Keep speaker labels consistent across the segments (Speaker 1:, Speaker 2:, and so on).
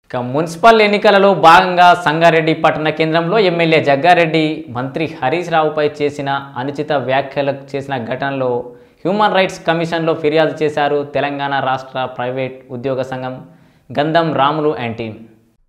Speaker 1: ఇక మున్సిపల్ ఎన్నికలలో భాగంగా సంగారెడ్డి పట్టణ కేంద్రంలో ఎమ్మెల్యే జగ్గారెడ్డి మంత్రి హరీష్ రావుపై చేసిన అనుచిత వ్యాఖ్యలకు చేసిన ఘటనలో హ్యూమన్ రైట్స్ కమిషన్లో ఫిర్యాదు చేశారు తెలంగాణ రాష్ట్ర ప్రైవేట్ ఉద్యోగ సంఘం గంధం రాములు అండ్ టీం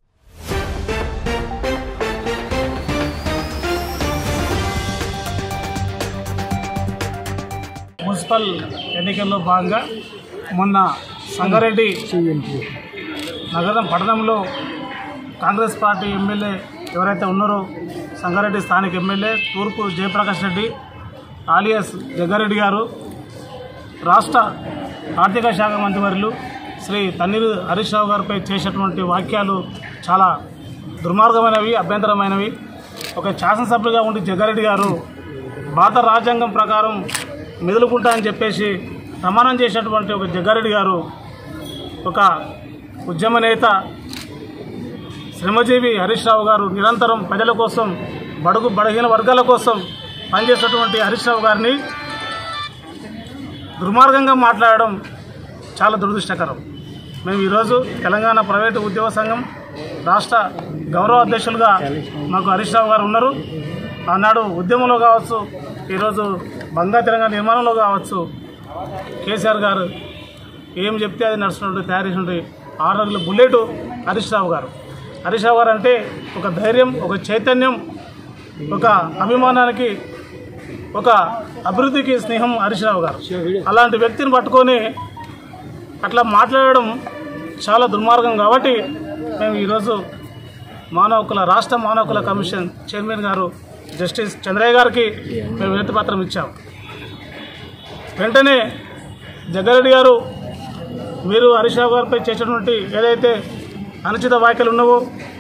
Speaker 2: మున్సిపల్ ఎన్నికల్లో భాగంగా మొన్న సంగారెడ్డి నగరం పట్టణంలో కాంగ్రెస్ పార్టీ ఎమ్మెల్యే ఎవరైతే ఉన్నారో సంగారెడ్డి స్థానిక ఎమ్మెల్యే తూర్పు జయప్రకాష్ రెడ్డి ఆలియస్ జగ్గారెడ్డి గారు రాష్ట్ర ఆర్థిక శాఖ మంత్రివర్యులు శ్రీ తన్నీరు హరీష్ రావు గారిపై చేసినటువంటి వాక్యాలు చాలా దుర్మార్గమైనవి అభ్యంతరమైనవి ఒక శాసనసభ్యులుగా ఉండి జగ్గారెడ్డి గారు భారత రాజ్యాంగం ప్రకారం మెదులుకుంటా అని చెప్పేసి ప్రమాణం చేసినటువంటి ఒక జగ్గారెడ్డి గారు ఒక ఉద్యమ నేత శ్రమజీవి హరీష్ రావు గారు నిరంతరం ప్రజల కోసం బడుగు బలహీన వర్గాల కోసం పనిచేసినటువంటి హరీష్ రావు గారిని దుర్మార్గంగా మాట్లాడడం చాలా దురదృష్టకరం మేము ఈరోజు తెలంగాణ ప్రైవేటు ఉద్యోగ సంఘం రాష్ట్ర గౌరవ అధ్యక్షులుగా మాకు హరీష్ రావు గారు ఉన్నారు ఆనాడు ఉద్యమంలో కావచ్చు ఈరోజు బంగా తెలంగాణ నిర్మాణంలో కావచ్చు కేసీఆర్ గారు ఏం చెప్తే అది నడుస్తున్నట్టు తయారు చేసినటువంటి ఆరు రోజుల బుల్లెట్ హరీష్ రావు గారు హరీష్ రావు గారు అంటే ఒక ధైర్యం ఒక చైతన్యం ఒక అభిమానానికి ఒక అభివృద్ధికి స్నేహం హరీష్ రావు గారు అలాంటి వ్యక్తిని పట్టుకొని అట్లా మాట్లాడడం చాలా దుర్మార్గం కాబట్టి మేము ఈరోజు మానవ హక్కుల రాష్ట్ర మానవ హక్కుల కమిషన్ చైర్మన్ గారు జస్టిస్ చంద్రయ్య గారికి మేము వినతి పత్రం ఇచ్చాం వెంటనే జగ్గారెడ్డి గారు మీరు హరీష్ రావు గారిపై చేసినటువంటి ఏదైతే అనుచిత వ్యాఖ్యలు ఉన్నావో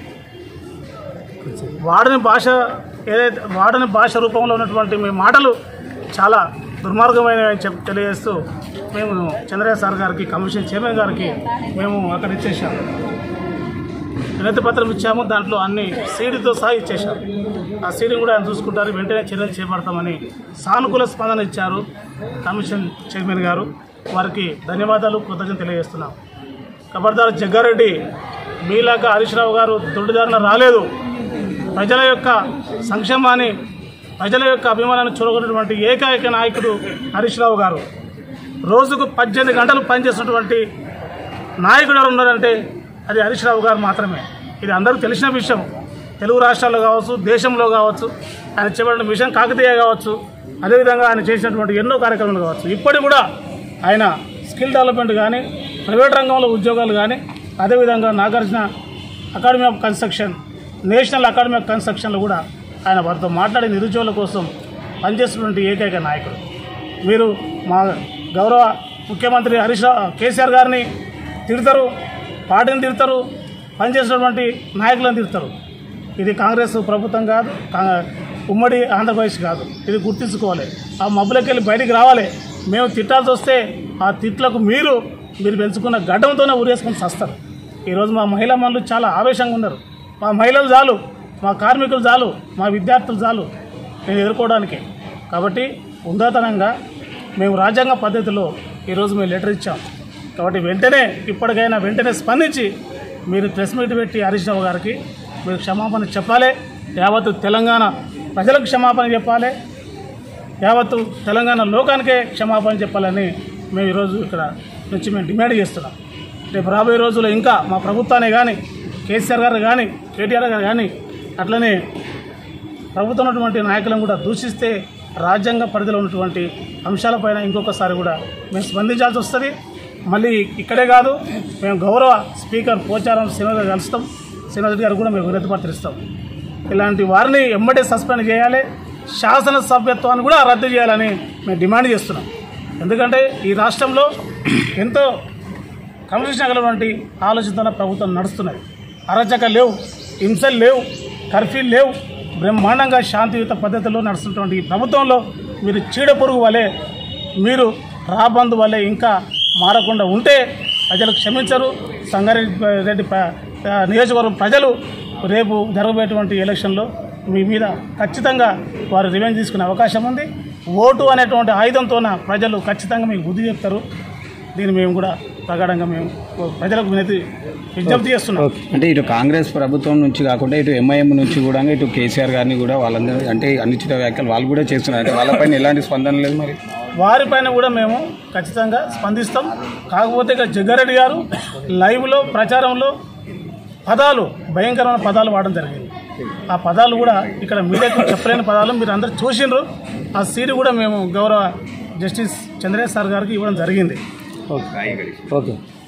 Speaker 2: వాడని భాష ఏదైతే వాడని భాష రూపంలో ఉన్నటువంటి మీ మాటలు చాలా దుర్మార్గమైన చెప్ తెలియజేస్తూ మేము చంద్రయ్య సార్ గారికి కమిషన్ చైర్మన్ గారికి మేము అక్కడ ఇచ్చేసాం వినతి పత్రం ఇచ్చాము దాంట్లో అన్ని సీడీతో సహా ఇచ్చేసాం ఆ సీడీని కూడా ఆయన చూసుకుంటారు వెంటనే చర్యలు చేపడతామని సానుకూల స్పందన ఇచ్చారు కమిషన్ చైర్మన్ గారు వారికి ధన్యవాదాలు కృతజ్ఞత తెలియజేస్తున్నాం కబర్దార్ జగ్గారెడ్డి మీలాగా హరీష్ రావు గారు దొడ్డిదారిన రాలేదు ప్రజల యొక్క సంక్షేమాన్ని ప్రజల యొక్క అభిమానాన్ని చూరగొన్నటువంటి ఏకైక నాయకుడు హరీష్ రావు గారు రోజుకు పద్దెనిమిది గంటలు పనిచేస్తున్నటువంటి నాయకుడు ఎవరు ఉన్నారంటే అది హరీష్ రావు గారు మాత్రమే ఇది అందరికీ తెలిసిన విషయం తెలుగు రాష్ట్రాల్లో కావచ్చు దేశంలో కావచ్చు ఆయన చేపట్టిన మిషన్ కాకతీయ కావచ్చు అదేవిధంగా ఆయన చేసినటువంటి ఎన్నో కార్యక్రమాలు కావచ్చు ఇప్పటికి కూడా ఆయన స్కిల్ డెవలప్మెంట్ కానీ ప్రైవేట్ రంగంలో ఉద్యోగాలు కానీ అదేవిధంగా Nagarjuna academy of construction national academy of కన్స్ట్రక్షన్లో కూడా ఆయన వారితో మాట్లాడి నిరుద్యోగుల కోసం పనిచేస్తున్నటువంటి ఏకైక నాయకుడు మీరు మా గౌరవ ముఖ్యమంత్రి హరీష్ రావు కేసీఆర్ గారిని తిడతారు పార్టీని తిడతారు పనిచేసినటువంటి నాయకులను తిడతారు ఇది కాంగ్రెస్ ప్రభుత్వం కాదు కా- ఉమ్మడి ఆంధ్రప్రదేశ్ కాదు ఇది గుర్తించుకోవాలి ఆ మబ్బులకి వెళ్ళి బయటికి రావాలి మేము తిట్టాల్సి వస్తే ఆ తిట్లకు మీరు మీరు పెంచుకున్న గడ్డంతోనే ఊరేసుకొని చస్తారు ఈరోజు మా మహిళా మనులు చాలా ఆవేశంగా ఉన్నారు మా మహిళలు చాలు మా కార్మికులు చాలు మా విద్యార్థులు చాలు నేను ఎదుర్కోవడానికి కాబట్టి ఉందాతనంగా మేము రాజ్యాంగ పద్ధతిలో ఈరోజు మేము లెటర్ ఇచ్చాం కాబట్టి వెంటనే ఇప్పటికైనా వెంటనే స్పందించి మీరు ప్రెస్ మీట్ పెట్టి హరీష్ రావు గారికి మీరు క్షమాపణ చెప్పాలి యావత్తు తెలంగాణ ప్రజలకు క్షమాపణ చెప్పాలి యావత్తు తెలంగాణ లోకానికే క్షమాపణ చెప్పాలని మేము ఈరోజు ఇక్కడ నుంచి మేము డిమాండ్ చేస్తున్నాం రేపు రాబోయే రోజుల్లో ఇంకా మా ప్రభుత్వాన్ని కానీ కేసీఆర్ గారు కానీ కేటీఆర్ గారు కానీ అట్లనే ప్రభుత్వం ఉన్నటువంటి నాయకులను కూడా దూషిస్తే రాజ్యాంగ పరిధిలో ఉన్నటువంటి అంశాలపైన ఇంకొకసారి కూడా మేము స్పందించాల్సి వస్తుంది మళ్ళీ ఇక్కడే కాదు మేము గౌరవ స్పీకర్ పోచారం శ్రీనివాస్ గారు కలుస్తాం శ్రీనివాస్ గారు కూడా మేము వినతి పత్రిస్తాం ఇలాంటి వారిని ఎమ్మటే సస్పెండ్ చేయాలి శాసన సభ్యత్వాన్ని కూడా రద్దు చేయాలని మేము డిమాండ్ చేస్తున్నాం ఎందుకంటే ఈ రాష్ట్రంలో ఎంతో క్రమశిక్షణ ఆలోచనతో ప్రభుత్వం నడుస్తున్నది అరాచకాలు లేవు హింసలు లేవు కర్ఫ్యూలు లేవు బ్రహ్మాండంగా శాంతియుత పద్ధతిలో నడుస్తున్నటువంటి ఈ ప్రభుత్వంలో మీరు చీడ పురుగు వలె మీరు రాబందు వలె ఇంకా మారకుండా ఉంటే ప్రజలు క్షమించరు సంగారెడ్డి రెడ్డి ప- ఆ, నియోజకవర్గం ప్రజలు రేపు జరగబోయేటువంటి ఎలక్షన్లో మీ మీద ఖచ్చితంగా వారు రివెంజ్ తీసుకునే అవకాశం ఉంది ఓటు అనేటువంటి ఆయుధంతోన ప్రజలు ఖచ్చితంగా మీకు బుద్ధి చెప్తారు దీన్ని మేము కూడా ప్రగాఢంగా మేము ప్రజలకు వినతి విజ్ఞప్తి చేస్తున్నాం
Speaker 3: అంటే ఇటు కాంగ్రెస్ ప్రభుత్వం నుంచి కాకుండా ఇటు ఎంఐఎం నుంచి కూడా ఇటు కేసీఆర్ గారిని కూడా వాళ్ళందరూ అంటే అనుచిత వ్యాఖ్యలు వాళ్ళు కూడా చేస్తున్నారు అంటే వాళ్ళపైన ఎలాంటి స్పందన లేదు మరి
Speaker 2: వారిపైన కూడా మేము ఖచ్చితంగా స్పందిస్తాం కాకపోతే ఇక జగ్గారెడ్డి గారు లైవ్లో ప్రచారంలో పదాలు భయంకరమైన పదాలు వాడడం జరిగింది ఆ పదాలు కూడా ఇక్కడ మీడియాకు చెప్పలేని పదాలు మీరు అందరు చూసిండ్రు ఆ సీటు కూడా మేము గౌరవ జస్టిస్ చంద్రయ్య సార్ గారికి ఇవ్వడం జరిగింది
Speaker 3: ఓకే